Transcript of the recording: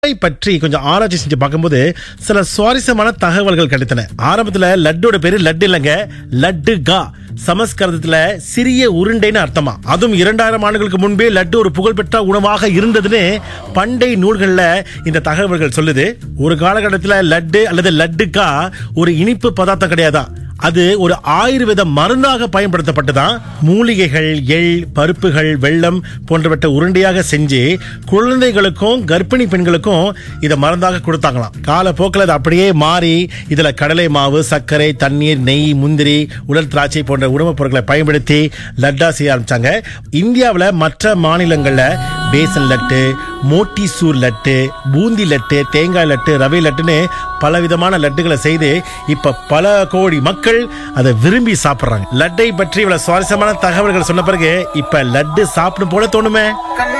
லட்டை பற்றி கொஞ்சம் ஆராய்ச்சி செஞ்சு பார்க்கும்போது சில சுவாரஸ்யமான தகவல்கள் கிடைத்தன ஆரம்பத்துல லட்டோட பேரு லட்டு இல்லைங்க லட்டு கா சமஸ்கிருதத்துல சிறிய உருண்டைன்னு அர்த்தமா அதுவும் இரண்டாயிரம் ஆண்டுகளுக்கு முன்பே லட்டு ஒரு புகழ்பெற்ற உணவாக இருந்ததுன்னு பண்டை நூல்கள்ல இந்த தகவல்கள் சொல்லுது ஒரு காலகட்டத்துல லட்டு அல்லது லட்டுக்கா ஒரு இனிப்பு பதார்த்தம் கிடையாதா அது ஒரு ஆயுர்வேத மருந்தாக பயன்படுத்தப்பட்டுதான் மூலிகைகள் எள் பருப்புகள் வெள்ளம் போன்றவற்றை உருண்டையாக செஞ்சு குழந்தைகளுக்கும் கர்ப்பிணி பெண்களுக்கும் இதை மருந்தாக கொடுத்தாங்களாம் காலப்போக்கில் அது அப்படியே மாறி இதுல கடலை மாவு சர்க்கரை தண்ணீர் நெய் முந்திரி உலர் திராட்சை போன்ற உணவுப் பொருட்களை பயன்படுத்தி லட்டா செய்ய ஆரம்பிச்சாங்க இந்தியாவில் மற்ற மாநிலங்கள்ல பேசன் லட்டு மோட்டிசூர் லட்டு பூந்தி லட்டு தேங்காய் லட்டு ரவை லட்டுன்னு பல விதமான லட்டுகளை செய்து இப்ப பல கோடி மக்கள் அதை விரும்பி சாப்பிடுறாங்க லட்டை பற்றி இவ்வளவு சுவாரஸ்யமான தகவல்கள் சொன்ன பிறகு இப்ப லட்டு சாப்பிடும் போல தோணுமே